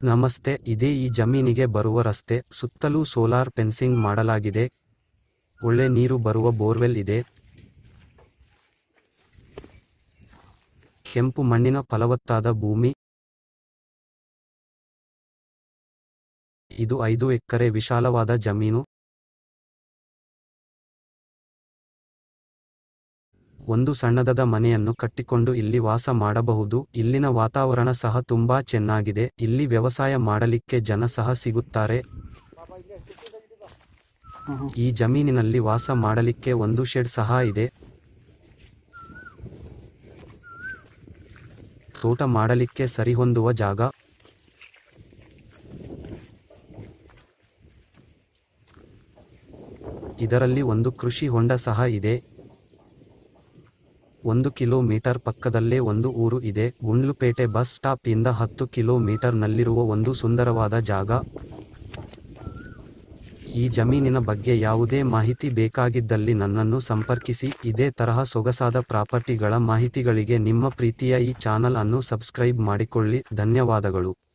ನಮಸ್ತೆ ಇದೇ ಈ ಜಮೀನಿಗೆ ಬರುವ ರಸ್ತೆ ಸುತ್ತಲೂ ಸೋಲಾರ್ ಫೆನ್ಸಿಂಗ್ ಮಾಡಲಾಗಿದೆ ಒಳ್ಳೆ ನೀರು ಬರುವ ಬೋರ್ವೆಲ್ ಇದೆ ಕೆಂಪು ಮಣ್ಣಿನ ಫಲವತ್ತಾದ ಭೂಮಿ ಇದು ಐದು ಎಕರೆ ವಿಶಾಲವಾದ ಜಮೀನು ಒಂದು ಸಣ್ಣದಾದ ಮನೆಯನ್ನು ಕಟ್ಟಿಕೊಂಡು ಇಲ್ಲಿ ವಾಸ ಮಾಡಬಹುದು ಇಲ್ಲಿನ ವಾತಾವರಣ ಸಹ ತುಂಬಾ ಚೆನ್ನಾಗಿದೆ ಇಲ್ಲಿ ವ್ಯವಸಾಯ ಮಾಡಲಿಕ್ಕೆ ಜನ ಸಹ ಸಿಗುತ್ತಾರೆ ಈ ಜಮೀನಿನಲ್ಲಿ ವಾಸ ಮಾಡಲಿಕ್ಕೆ ಒಂದು ಶೆಡ್ ಸಹ ಇದೆ ತೋಟ ಮಾಡಲಿಕ್ಕೆ ಸರಿಹೊಂದುವ ಜಾಗ ಇದರಲ್ಲಿ ಒಂದು ಕೃಷಿ ಹೊಂಡ ಸಹ ಇದೆ ಒಂದು ಕಿಲೋಮೀಟರ್ ಪಕ್ಕದಲ್ಲೇ ಒಂದು ಊರು ಇದೆ ಗುಂಡ್ಲುಪೇಟೆ ಬಸ್ ಸ್ಟಾಪ್ ಇಂದ ಹತ್ತು ಕಿಲೋಮೀಟರ್ನಲ್ಲಿರುವ ಒಂದು ಸುಂದರವಾದ ಜಾಗ ಈ ಜಮೀನಿನ ಬಗ್ಗೆ ಯಾವುದೇ ಮಾಹಿತಿ ಬೇಕಾಗಿದ್ದಲ್ಲಿ ನನ್ನನ್ನು ಸಂಪರ್ಕಿಸಿ ಇದೇ ತರಹ ಸೊಗಸಾದ ಪ್ರಾಪರ್ಟಿಗಳ ಮಾಹಿತಿಗಳಿಗೆ ನಿಮ್ಮ ಪ್ರೀತಿಯ ಈ ಚಾನಲ್ ಅನ್ನು ಸಬ್ಸ್ಕ್ರೈಬ್ ಮಾಡಿಕೊಳ್ಳಿ ಧನ್ಯವಾದಗಳು